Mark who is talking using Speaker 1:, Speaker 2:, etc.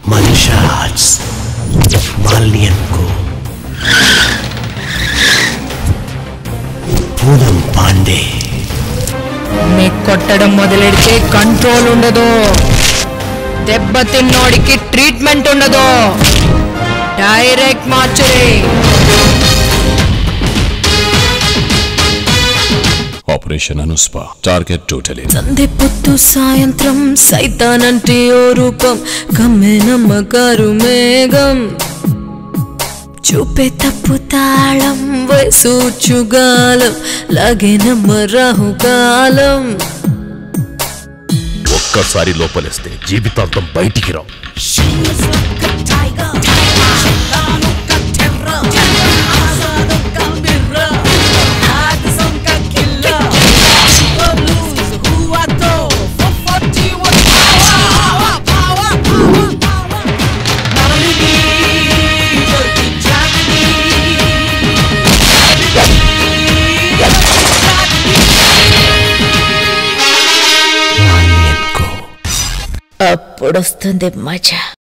Speaker 1: Manisha arts మాలిన్యన్కు పూనం పాండే
Speaker 2: నీ కొట్టడం మొదలెడితే కంట్రోల్ ఉండదు దెబ్బ తిన్నోడికి ట్రీట్మెంట్ ఉండదు డైరెక్ట్ మార్చురీ
Speaker 3: ఆపరేషన్ అనుస్ప టార్గెట్ టోటలీ
Speaker 4: సంధి పొత్తు సాయంత్రం సైతానంటే ఓ రూపం కమ్మెనమ్మగారు మేఘం చూపే తప్పు తాళం వయసు చుగాలం లగేనమ్మ రాహుకాలం
Speaker 5: ఒక్కసారి లోపలిస్తే జీవితాంతం బయటికి రావు
Speaker 1: మాలిన్యన్కు
Speaker 4: అప్పుడొస్తుంది మజా